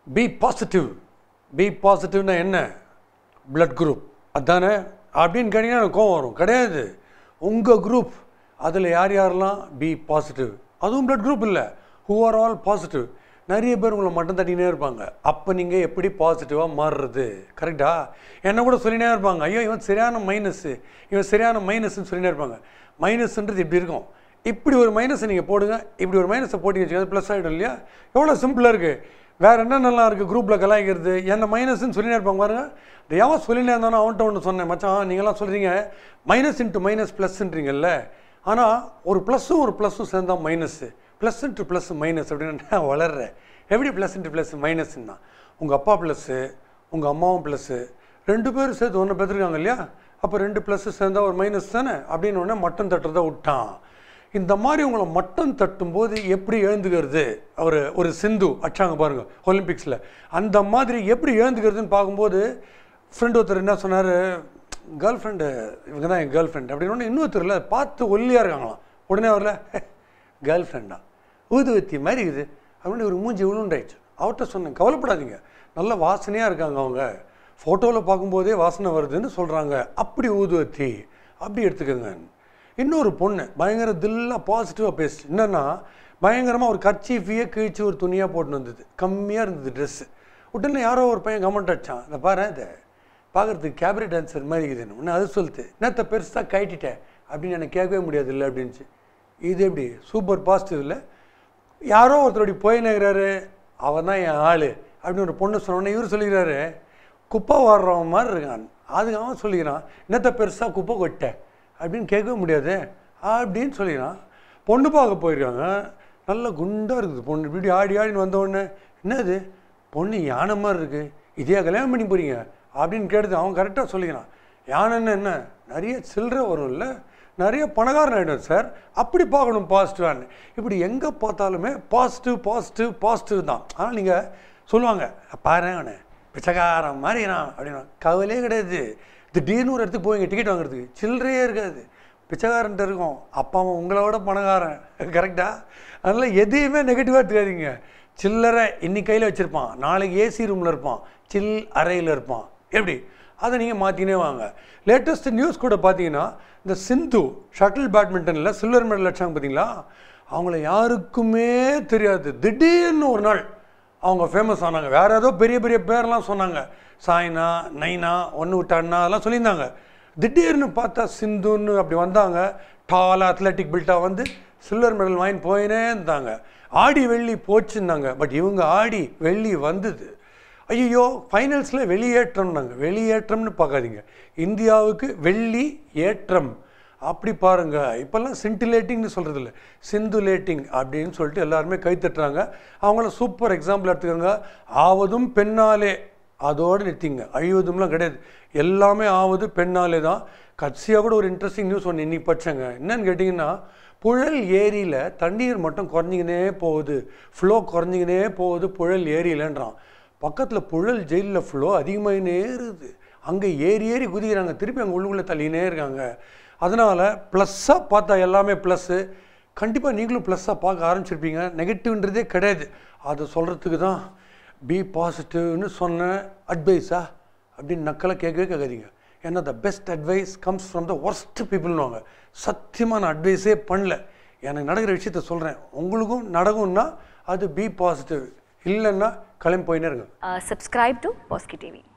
B positive B பாசிட்டிவ்னா என்ன blood group அதானே அப்படின்னு கேட்டிங்கன்னா எனக்கு கோவம் வரும் கிடையாது உங்கள் குரூப் அதில் யார் யாரெல்லாம் பி பாசிட்டிவ் அதுவும் blood குரூப் இல்லை ஹூ ஆர் ஆல் பாசிட்டிவ் நிறைய பேர் உங்களை மட்டும் தட்டினே இருப்பாங்க அப்போ நீங்கள் எப்படி பாசிட்டிவாக மாறுறது கரெக்டா என்ன கூட சொல்லினே இருப்பாங்க ஐயோ இவன் சரியான மைனஸ்ஸு இவன் சரியான மைனஸ்ன்னு சொல்லினே இருப்பாங்க மைனஸ்ன்றது இப்படி இருக்கும் இப்படி ஒரு மைனஸை நீங்கள் போடுங்க இப்படி ஒரு மைனஸை போட்டிங்க வச்சுக்கோங்க ப்ளஸ் ஆகிடும் இல்லையா எவ்வளோ சிம்பிளாக இருக்குது வேறு என்ன நல்லா இருக்குது குரூப்பில் கலாய்க்கிறது என்ன மைனஸ்ன்னு சொல்லினே இருப்பாங்க பாருங்க இந்த எவன் சொல்லினே இருந்தானோ அவன்கிட்ட ஒன்று சொன்னேன் மச்சான் நீங்களாம் சொல்கிறீங்க மைனஸ் இன்ட்டு மைனஸ் ப்ளஸ்ன்றீங்கல்ல ஆனால் ஒரு ப்ளஸ்ஸும் ஒரு ப்ளஸ்ஸும் சேர்ந்தா minus plus into plus minus அப்படின்னு நான் வளர்றேன் எப்படி ப்ளஸ் இன்ட்டு ப்ளஸ் மைனஸ்ன்னா உங்கள் அப்பா ப்ளஸ்ஸு உங்கள் அம்மாவும் ப்ளஸ்ஸு ரெண்டு பேரும் சேர்த்து ஒன்று பெற்றிருக்காங்க இல்லையா அப்போ ரெண்டு ப்ளஸ்ஸு சேர்ந்தா ஒரு மைனஸ் தானே அப்படின்னு உடனே மட்டம் தட்டுறதை விட்டான் இந்த மாதிரி உங்களை மட்டம் தட்டும்போது எப்படி எழுந்துக்கிறது அவர் ஒரு சிந்து அடிச்சாங்க பாருங்க ஒலிம்பிக்ஸில் அந்த மாதிரி எப்படி எழுந்துக்கிறதுன்னு பார்க்கும்போது ஃப்ரெண்ட் ஒருத்தர் என்ன சொன்னார் கேர்ள் ஃப்ரெண்டு இவங்க தான் என் கேர்ள் ஃப்ரெண்ட் அப்படின்னு ஒன்று இன்னொருத்தர்ல பார்த்து ஒல்லியாக இருக்காங்களாம் உடனே வரல கேர்ள் ஃப்ரெண்டா ஊதுவத்தி மாதிரி இருக்குது அப்படின்னு ஒரு மூஞ்சி விழுண்டாயிடுச்சு அவர்கிட்ட சொன்னேன் கவலைப்படாதீங்க நல்ல வாசனையாக இருக்காங்க அவங்க ஃபோட்டோவில் பார்க்கும்போதே வாசனை வருதுன்னு சொல்கிறாங்க அப்படி ஊதுவத்தி அப்படி எடுத்துக்கோங்க இன்னொரு பொண்ணு பயங்கர தில்லாக பாசிட்டிவாக பேசுச்சு என்னன்னா பயங்கரமாக ஒரு கர்ச்சீஃபியே கிழிச்சு ஒரு துணியாக போட்டுன்னு வந்தது கம்மியாக இருந்தது ட்ரெஸ்ஸு உடனே யாரோ ஒரு பையன் கமெண்ட் அடிச்சான் இந்த பாரு இதை பார்க்குறதுக்கு கேபரே டான்சர் மாதிரி இருக்குதுன்னு உடனே அது சொல்லுது என்னத்த பெருசாக கட்டிட்டேன் அப்படின்னு எனக்கு கேட்கவே முடியாது இல்லை அப்படின்ச்சு இது எப்படி சூப்பர் பாசிட்டிவ் இல்லை யாரோ ஒருத்தர் போயினுக்கிறாரு அவன் தான் என் ஆள் அப்படின்னு ஒரு பொண்ணு சொன்னோன்னே இவர் சொல்லிக்கிறாரு குப்பை வாடுறவன் மாதிரி இருக்கான் அதுக்கு அவன் சொல்லிக்கிறான் என்னத்த பெருசாக குப்பை கொட்ட அப்படின்னு கேட்கவே முடியாது அப்படின்னு சொல்லிக்கிறான் பொண்ணு பார்க்க போயிருக்காங்க நல்ல குண்டாக இருக்குது பொண்ணு இப்படி ஆடி ஆடின்னு வந்த உடனே என்னது பொண்ணு யானை மாதிரி இருக்குது இதே கல்யாணம் பண்ணி போறீங்க அப்படின்னு கேட்டது அவன் கரெக்டாக சொல்லிக்கிறான் யானைன்னு என்ன நிறைய சில்லறை வரும்ல நிறைய பணக்காரன் ஆகிடும் சார் அப்படி பார்க்கணும் பாசிட்டிவான்னு இப்படி எங்கே பார்த்தாலுமே பாசிட்டிவ் பாசிட்டிவ் பாசிட்டிவ் தான் ஆனால் நீங்கள் சொல்லுவாங்க பாரு அவனை பிச்சைக்காரன் மாதிரி நான் அப்படின்னா கவலையே கிடையாது திடீர்னு ஒரு இடத்துக்கு போய் டிக்கெட் வாங்குறதுக்கு சில்லறையே இருக்காது பிச்சைக்காரன்ட்டு இருக்கும் அப்பா அம்மா உங்களை விட பணக்காரன் கரெக்டாக அதனால் எதையுமே நெகட்டிவாக எடுத்துக்காதீங்க சில்லறை இன்னைக்கு கையில் வச்சுருப்பான் நாளைக்கு ஏசி ரூமில் இருப்பான் சில் அறையில் இருப்பான் எப்படி அதை நீங்கள் மாற்றினே வாங்க லேட்டஸ்ட் நியூஸ் கூட பார்த்தீங்கன்னா இந்த சிந்து ஷட்டில் பேட்மிண்டனில் சில்வர் மெடல் அடிச்சாங்க பார்த்தீங்களா அவங்கள யாருக்குமே தெரியாது திடீர்னு ஒரு நாள் அவங்க ஃபேமஸ் ஆனாங்க வேறு ஏதோ பெரிய பெரிய பேர்லாம் சொன்னாங்க சாய்னா நைனா ஒன்று விட்ட அண்ணா அதெல்லாம் சொல்லியிருந்தாங்க திடீர்னு பார்த்தா சிந்துன்னு அப்படி வந்தாங்க டாலாக அத்லெட்டிக் பில்ட்டாக வந்து சில்வர் மெடல் வாங்கி போயினே இருந்தாங்க ஆடி வெள்ளி போச்சுன்னாங்க பட் இவங்க ஆடி வெள்ளி வந்தது ஐயோ ஃபைனல்ஸில் வெளியேற்றம்னாங்க வெளியேற்றம்னு பார்க்காதீங்க இந்தியாவுக்கு வெள்ளி ஏற்றம் அப்படி பாருங்க இப்போல்லாம் சிண்டிலேட்டிங்னு சொல்கிறது இல்லை சிந்துலேட்டிங் அப்படின்னு சொல்லிட்டு எல்லாருமே கைத்தட்டுறாங்க அவங்கள சூப்பர் எக்ஸாம்பிள் எடுத்துக்கோங்க ஆவதும் பெண்ணாலே அதோடு நிறுத்திங்க அழிவதும்லாம் கிடையாது எல்லாமே ஆவது பெண்ணாலே தான் கட்சியாக கூட ஒரு இன்ட்ரெஸ்டிங் நியூஸ் ஒன்று இன்னைக்கு படிச்சேங்க என்னன்னு கேட்டிங்கன்னா புழல் ஏரியில் தண்ணீர் மட்டும் குறைஞ்சிக்கினே போகுது ஃப்ளோ குறைஞ்சிக்கினே போகுது புழல் ஏரியிலன்றான் பக்கத்தில் புழல் ஜெயிலில் ஃப்ளோ அதிகமாகினே இருக்குது அங்கே ஏறி ஏறி குதிக்கிறாங்க திருப்பி அங்கே உள்ளுக்குள்ளே தள்ளினே இருக்காங்க அதனால் ப்ளஸ்ஸாக பார்த்தா எல்லாமே ப்ளஸ்ஸு கண்டிப்பாக நீங்களும் ப்ளஸ்ஸாக பார்க்க ஆரம்பிச்சிருப்பீங்க நெகட்டிவ்ன்றதே கிடையாது அதை சொல்கிறதுக்கு தான் பி பாசிட்டிவ்னு சொன்ன அட்வைஸா அப்படின்னு நக்கலை கேட்கவே கேட்காதீங்க ஏன்னா the best advice comes from the worst பீப்புள்னுவாங்க சத்தியமாக நான் அட்வைஸே பண்ணல எனக்கு நடக்கிற விஷயத்த சொல்கிறேன் உங்களுக்கும் நடக்கும்னா அது பி பாசிட்டிவ் இல்லைன்னா கிளம்பி போயினே இருங்க Uh, subscribe to Bosky TV.